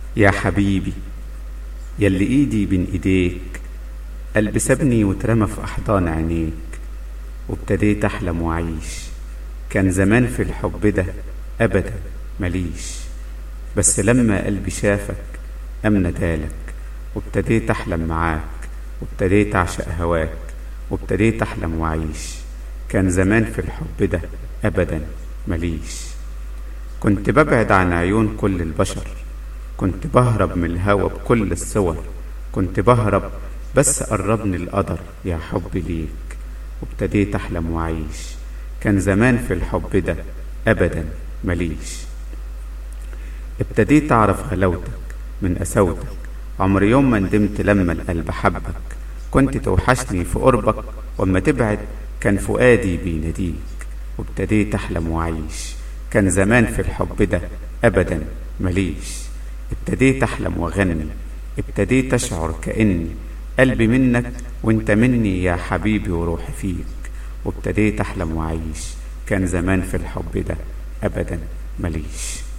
يا حبيبي يلي ايدي بين ايديك قلبي سابني واترمى في احضان عينيك وابتديت احلم واعيش كان زمان في الحب ده ابدا مليش بس لما قلبي شافك امنى دالك وابتديت احلم معاك وابتديت اعشق هواك وابتديت احلم واعيش كان زمان في الحب ده ابدا مليش كنت ببعد عن عيون كل البشر كنت بهرب من الهوى بكل الصور كنت بهرب بس قربني القدر يا حب ليك وابتديت احلم واعيش كان زمان في الحب ده ابدا مليش ابتديت اعرف غلاوتك من قساوتك عمر يوم ما ندمت لما القلب حبك كنت توحشني في قربك واما تبعد كان فؤادي بيناديك وابتديت احلم واعيش كان زمان في الحب ده ابدا مليش ابتديت احلم واغني ابتديت اشعر كاني قلبي منك وانت مني يا حبيبي وروحي فيك وابتديت احلم واعيش كان زمان في الحب ده ابدا مليش